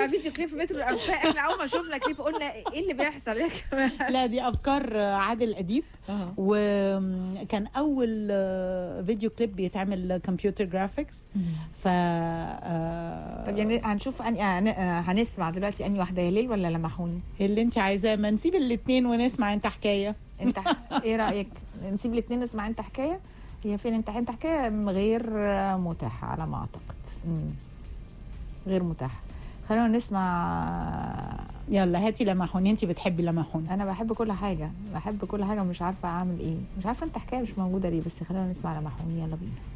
على فيديو كليب في مترو الانفاق احنا اول ما شفنا كليب قلنا ايه اللي بيحصل يا جماعه لا دي افكار عادل اديب أها. وكان اول آه، فيديو كليب بيتعمل كمبيوتر جرافيكس ف آه، طب يعني هنشوف أني هن- آه، هنسمع دلوقتي اني واحده يا ليل ولا لمحوني اللي انت عايزاه ما نسيب الاثنين ونسمع انت حكايه انت ايه رايك نسيب الاثنين نسمع انت حكايه هي فين انت انت حكايه غير متاحه على ما اعتقد مم. غير متاحه خلينا نسمع يلا هاتي لمحون انت بتحبي لمحون انا بحب كل حاجه بحب كل حاجه ومش عارفه اعمل ايه مش عارفه انت حكايه مش موجوده ليه بس خلينا نسمع لمحوني يلا بينا